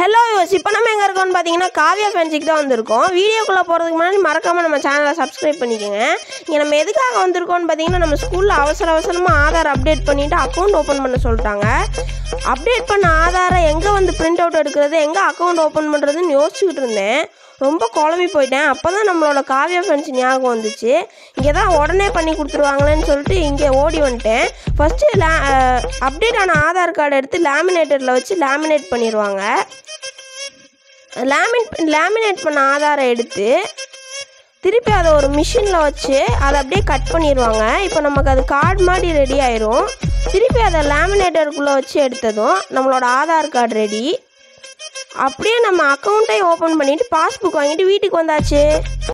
hello யோஸ் இப்போ நம்ம எங்கே இருக்கோம்னு பார்த்தீங்கன்னா காவியா ஃபேன்சிக்கு தான் வந்திருக்கோம் வீடியோக்குள்ளே போகிறதுக்கு முன்னாடி மறக்காமல் நம்ம சேனலை சப்ஸ்கிரைப் பண்ணிக்கோங்க இங்கே நம்ம எதுக்காக வந்திருக்கோம்னு பார்த்தீங்கன்னா நம்ம ஸ்கூலில் அவசர அவசரமாக ஆதார் அப்டேட் பண்ணிவிட்டு அக்கௌண்ட் ஓப்பன் பண்ண சொல்லிட்டாங்க அப்டேட் பண்ண ஆதாரை எங்கே வந்து பிரிண்ட் அவுட் எடுக்கிறது எங்கே அக்கௌண்ட் ஓப்பன் பண்ணுறதுன்னு யோசிச்சுக்கிட்டு இருந்தேன் ரொம்ப குழம்பி போயிட்டேன் அப்போ தான் நம்மளோட காவியா ஃபேன்ஸ் ஞாபகம் வந்துச்சு இங்கே தான் உடனே பண்ணி கொடுத்துருவாங்களேன்னு சொல்லிட்டு இங்கே ஓடி வந்துட்டேன் ஃபஸ்ட்டு லே அப்டேட் ஆன ஆதார் கார்டு எடுத்து லேமினேட்டரில் வச்சு லேமினேட் பண்ணிடுவாங்க லேமின் லேமினேட் பண்ண ஆதாரை எடுத்து திருப்பி அதை ஒரு மிஷினில் வச்சு அதை அப்படியே கட் பண்ணிடுவாங்க இப்போ நமக்கு அது கார்டு மாதிரி ரெடி ஆயிரும் திருப்பி அதை லேமினேட்டருக்குள்ளே வச்சு எடுத்ததும் நம்மளோட ஆதார் கார்டு ரெடி அப்படியே நம்ம அக்கௌண்ட்டை ஓப்பன் பண்ணிவிட்டு பாஸ்புக் வாங்கிட்டு வீட்டுக்கு வந்தாச்சு